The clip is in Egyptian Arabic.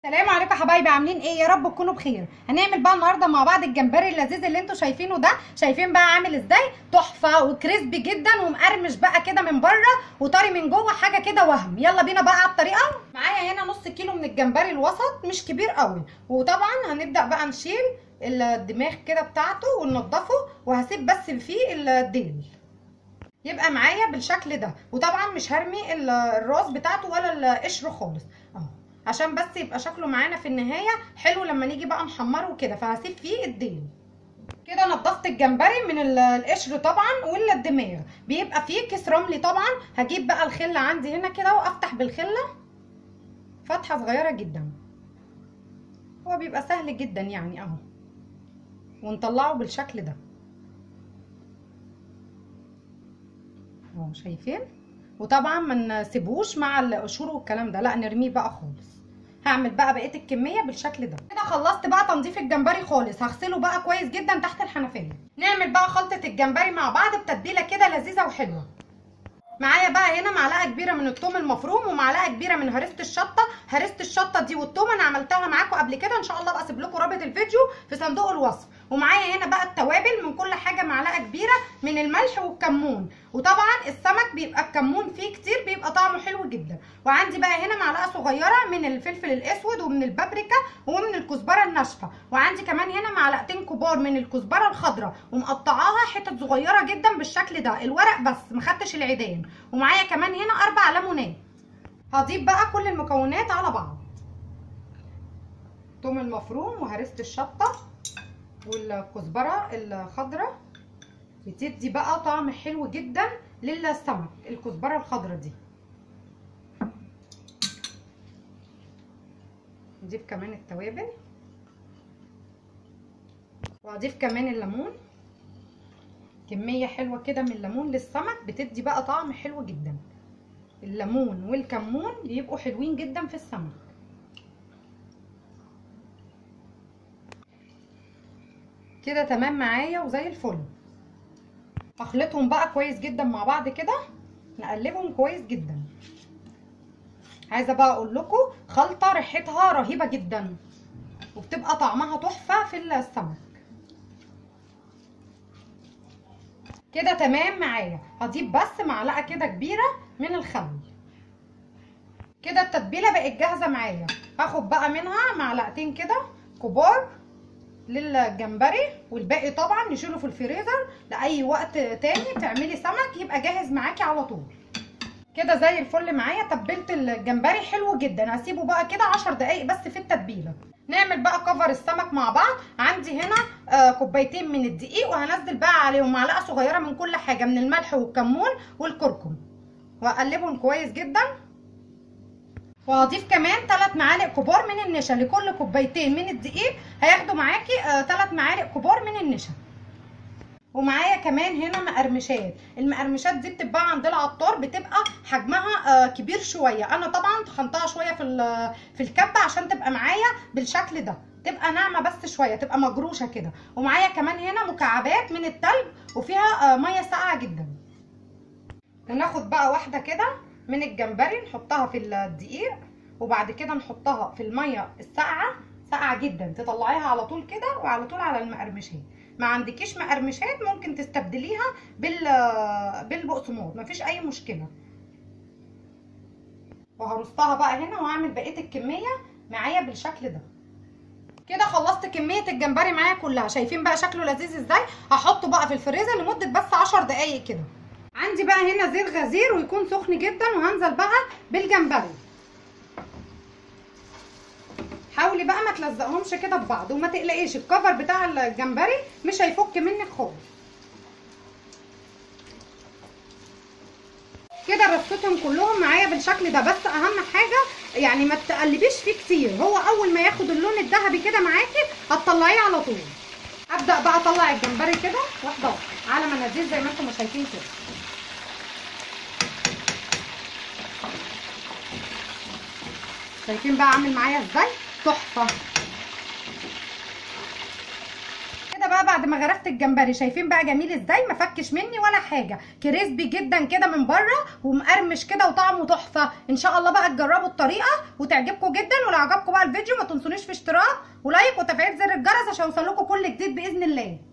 السلام عليكم يا حبايبي عاملين ايه يا رب تكونوا بخير هنعمل بقى النهارده مع بعض الجمبري اللذيذ اللي انتوا شايفينه ده شايفين بقى عامل ازاي تحفه وكريسبي جدا ومقرمش بقى كده من بره وطري من جوه حاجه كده وهم يلا بينا بقى على الطريقه معايا هنا نص كيلو من الجمبري الوسط مش كبير قوي وطبعا هنبدا بقى نشيل الدماغ كده بتاعته وننضفه وهسيب بس فيه الديل يبقى معايا بالشكل ده وطبعا مش هرمي الراس بتاعته ولا القشر خالص اهو عشان بس يبقى شكله معانا في النهايه حلو لما نيجي بقى نحمره كده فهسيب فيه الديل كده نضفت الجمبري من القشر طبعا ولا الدماغ بيبقى فيه كيس رملي طبعا هجيب بقى الخله عندي هنا كده وافتح بالخله فتحه صغيره جدا هو بيبقى سهل جدا يعني اهو ونطلعه بالشكل ده اهو شايفين وطبعا ما نسيبوش مع القشور والكلام ده لا نرميه بقى خالص هعمل بقى بقيه الكميه بالشكل ده كده خلصت بقى تنظيف الجمبري خالص هغسله بقى كويس جدا تحت الحنفيه نعمل بقى خلطه الجمبري مع بعض بتتبيله كده لذيذه وحلوه معايا بقى هنا معلقه كبيره من الثوم المفروم ومعلقه كبيره من هريسه الشطه هريسه الشطه دي والثوم انا عملتها معاكم قبل كده ان شاء الله بقى اسيب لكم رابط الفيديو في صندوق الوصف ومعايا هنا بقى التوابل من كل حاجه معلقه كبيره من الملح والكمون وطبعا السمك بيبقى الكمون فيه كتير بيبقى طعمه حلو جدا وعندي بقى هنا معلقه صغيره من الفلفل الاسود ومن البابريكا ومن الكزبره الناشفه وعندي كمان هنا معلقتين كبار من الكزبره الخضراء ومقطعاها حتت صغيره جدا بالشكل ده الورق بس ما خدتش العيدان ومعايا كمان هنا اربع ليمونات هضيف بقى كل المكونات على بعض ثوم المفروم وهرسه الشطه والكزبره الخضراء بتدي بقى طعم حلو جدا للسمك الكزبره الخضراء دي نضيف كمان التوابل واضيف كمان الليمون كميه حلوه كده من الليمون للسمك بتدي بقى طعم حلو جدا الليمون والكمون بيبقوا حلوين جدا في السمك كده تمام معايا وزي الفل هخلطهم بقى كويس جدا مع بعض كده نقلبهم كويس جدا عايزه بقى اقول لكم خلطه ريحتها رهيبه جدا وبتبقى طعمها تحفه في السمك كده تمام معايا هضيف بس معلقه كده كبيره من الخل كده التتبيله بقت جاهزه معايا هاخد بقى منها معلقتين كده كبار للجمبري والباقي طبعا نشيله في الفريزر لاي وقت تاني تعملي سمك يبقى جاهز معاكي على طول كده زي الفل معايا تبلت الجمبري حلو جدا هسيبه بقى كده 10 دقايق بس في التتبيله نعمل بقى كفر السمك مع بعض عندي هنا آه كوبايتين من الدقيق وهنزل بقى عليهم معلقه صغيره من كل حاجه من الملح والكمون والكركم واقلبهم كويس جدا وهضيف كمان 3 معالق كبار من النشا لكل كوبايتين من الدقيق هياخدوا معاكي 3 آه معالق كبار من النشا ومعايا كمان هنا مقرمشات المقرمشات دي بتتباع عند العطار بتبقى حجمها آه كبير شويه انا طبعا طحنتها شويه في في الكبه عشان تبقى معايا بالشكل ده تبقى ناعمه بس شويه تبقى مجروشه كده ومعايا كمان هنا مكعبات من التلج وفيها آه ميه ساقعه جدا وناخد بقى واحده كده من الجمبري نحطها في الدقيق وبعد كده نحطها في الميه الساقعه ساقعه جدا تطلعيها على طول كده وعلى طول على المقرمشات ما عندكيش مقرمشات ممكن تستبدليها بال بالبقسماط مفيش اي مشكله وهرصها بقى هنا وهعمل بقيه الكميه معايا بالشكل ده كده خلصت كميه الجمبري معايا كلها شايفين بقى شكله لذيذ ازاي هحطه بقى في الفريزر لمده بس 10 دقايق كده عندي بقى هنا زيت غزير ويكون سخن جدا وهنزل بقى بالجمبري حاولي بقى ما تلزقهمش كده ببعض وما تقلقيش الكفر بتاع الجمبري مش هيفك منك خالص كده رصيتهم كلهم معايا بالشكل ده بس اهم حاجه يعني ما تقلبيش فيه كتير هو اول ما ياخد اللون الذهبي كده معاكي هتطلعيه على طول ابدا بقى اطلع الجمبري كده واحده واحده على مناديل زي ما انتم شايفين كده شايفين بقى عامل معايا ازاي تحفه كده بقى بعد ما غرفت الجمبري شايفين بقى جميل ازاي ما فكش مني ولا حاجه كريسبي جدا كده من بره ومقرمش كده وطعمه تحفه ان شاء الله بقى تجربوا الطريقه وتعجبكم جدا ولو عجبكم بقى الفيديو ما تنسونيش في اشتراك ولايك وتفعيل زر الجرس عشان يوصل لكم كل جديد باذن الله